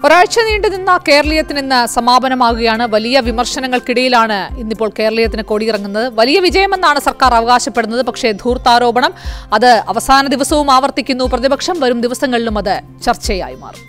ഒരാഴ്ച നീണ്ടുനിന്ന കേരളീയത്തിന് ഇന്ന് സമാപനമാകുകയാണ് വലിയ വിമർശനങ്ങൾക്കിടയിലാണ് ഇന്നിപ്പോൾ കേരളീയത്തിന് കൊടിയിറങ്ങുന്നത് വലിയ വിജയമെന്നാണ് സർക്കാർ അവകാശപ്പെടുന്നത് പക്ഷേ ധൂർത്താരോപണം അത് അവസാന ദിവസവും ആവർത്തിക്കുന്നു പ്രതിപക്ഷം വരും ദിവസങ്ങളിലും അത് ചർച്ചയായി മാറും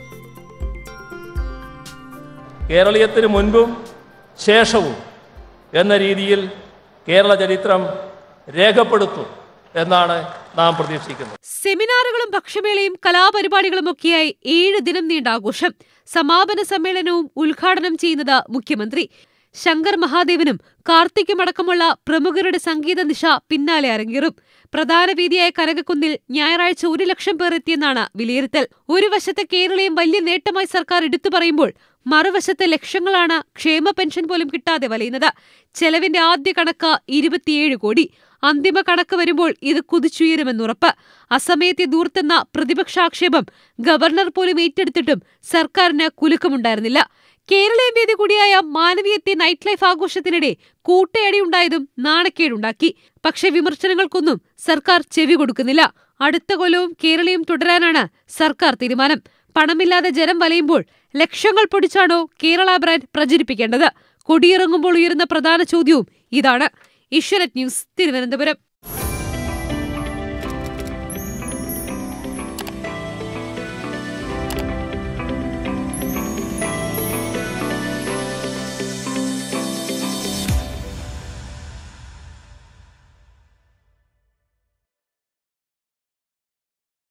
കേരളീയത്തിന് മുൻപും ശേഷവും എന്ന രീതിയിൽ കേരള ചരിത്രം രേഖപ്പെടുത്തും എന്നാണ് നാം പ്രതീക്ഷിക്കുന്നത് സെമിനാറുകളും ഭക്ഷ്യമേളയും കലാപരിപാടികളും ഒക്കെയായി ഏഴ് ദിനം നീണ്ട ആഘോഷം സമാപന സമ്മേളനവും ഉദ്ഘാടനം ചെയ്യുന്നത് മുഖ്യമന്ത്രി ശങ്കർ മഹാദേവനും കാർത്തിക്കും അടക്കമുള്ള പ്രമുഖരുടെ സംഗീത നിശ പിന്നാലെ അരങ്ങേറും പ്രധാന വേദിയായ കനകക്കുന്നിൽ ഞായറാഴ്ച ഒരു ലക്ഷം പേർ എത്തിയെന്നാണ് വിലയിരുത്തൽ ഒരു വശത്ത് കേരളയും വലിയ നേട്ടമായി സർക്കാർ എടുത്തു പറയുമ്പോൾ മറുവശത്ത് ലക്ഷങ്ങളാണ് ക്ഷേമ പെൻഷൻ പോലും കിട്ടാതെ വലയുന്നത് ചെലവിന്റെ ആദ്യ കണക്ക് ഇരുപത്തിയേഴ് കോടി അന്തിമ കണക്ക് വരുമ്പോൾ ഇത് കുതിച്ചുയരുമെന്നുറപ്പ് അസമയത്തെ ദൂർത്തെന്ന പ്രതിപക്ഷാക്ഷേപം ഗവർണർ പോലും ഏറ്റെടുത്തിട്ടും സർക്കാരിന് കുലുക്കമുണ്ടായിരുന്നില്ല കേരളീയ വേദി കൂടിയായ മാനവീയത്തെ നൈറ്റ് ലൈഫ് ആഘോഷത്തിനിടെ കൂട്ടയടിയുണ്ടായതും നാണക്കേടുണ്ടാക്കി പക്ഷെ വിമർശനങ്ങൾക്കൊന്നും സർക്കാർ ചെവി കൊടുക്കുന്നില്ല അടുത്ത കൊല്ലവും കേരളയും തുടരാനാണ് സർക്കാർ തീരുമാനം പണമില്ലാതെ ജനം വലയുമ്പോൾ ലക്ഷങ്ങൾ പൊടിച്ചാണോ കേരള ബ്രാൻഡ് പ്രചരിപ്പിക്കേണ്ടത് കൊടിയിറങ്ങുമ്പോൾ ഉയരുന്ന പ്രധാന ചോദ്യവും ഇതാണ് ഏഷ്യാനെറ്റ് ന്യൂസ് തിരുവനന്തപുരം